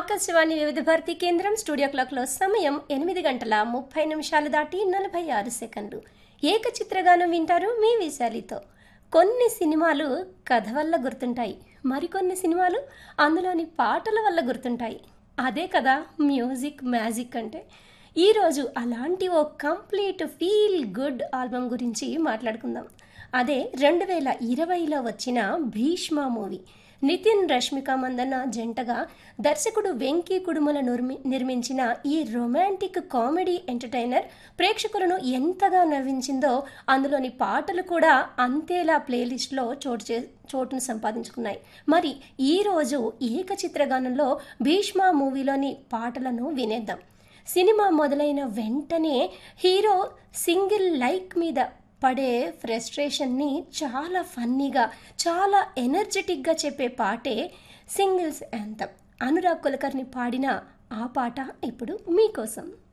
ఆకాశవాణి వివిధ భారతి కేంద్రం స్టూడియో క్లాక్లో సమయం ఎనిమిది గంటల ముప్పై నిమిషాలు దాటి నలభై ఆరు సెకండ్లు ఏక చిత్రగానం వింటారు మీ విశాలితో కొన్ని సినిమాలు కథ వల్ల గుర్తుంటాయి మరికొన్ని సినిమాలు అందులోని పాటల వల్ల గుర్తుంటాయి అదే కదా మ్యూజిక్ మ్యాజిక్ అంటే ఈరోజు అలాంటి ఓ కంప్లీట్ ఫీల్ గుడ్ ఆల్బమ్ గురించి మాట్లాడుకుందాం అదే రెండు వేల ఇరవైలో వచ్చిన భీష్మ మూవీ నితిన్ రష్మిక మందన్న జంటగా దర్శకుడు వెంకీ కుడుమల నిర్మి నిర్మించిన ఈ రొమాంటిక్ కామెడీ ఎంటర్టైనర్ ప్రేక్షకులను ఎంతగా నవ్వించిందో అందులోని పాటలు కూడా అంతేలా ప్లేలిస్ట్లో చోటు చే చోటును సంపాదించుకున్నాయి మరి ఈరోజు ఏక చిత్రగానంలో భీష్మ మూవీలోని పాటలను వినేద్దాం సినిమా మొదలైన వెంటనే హీరో సింగిల్ లైక్ మీద పడే ఫ్రస్ట్రేషన్ని చాలా ఫన్నీగా చాలా ఎనర్జెటిక్గా చెప్పే పాటే సింగిల్స్ యాంథమ్ అనురాగ్ కులకర్ని పాడిన ఆ పాట ఇప్పుడు మీకోసం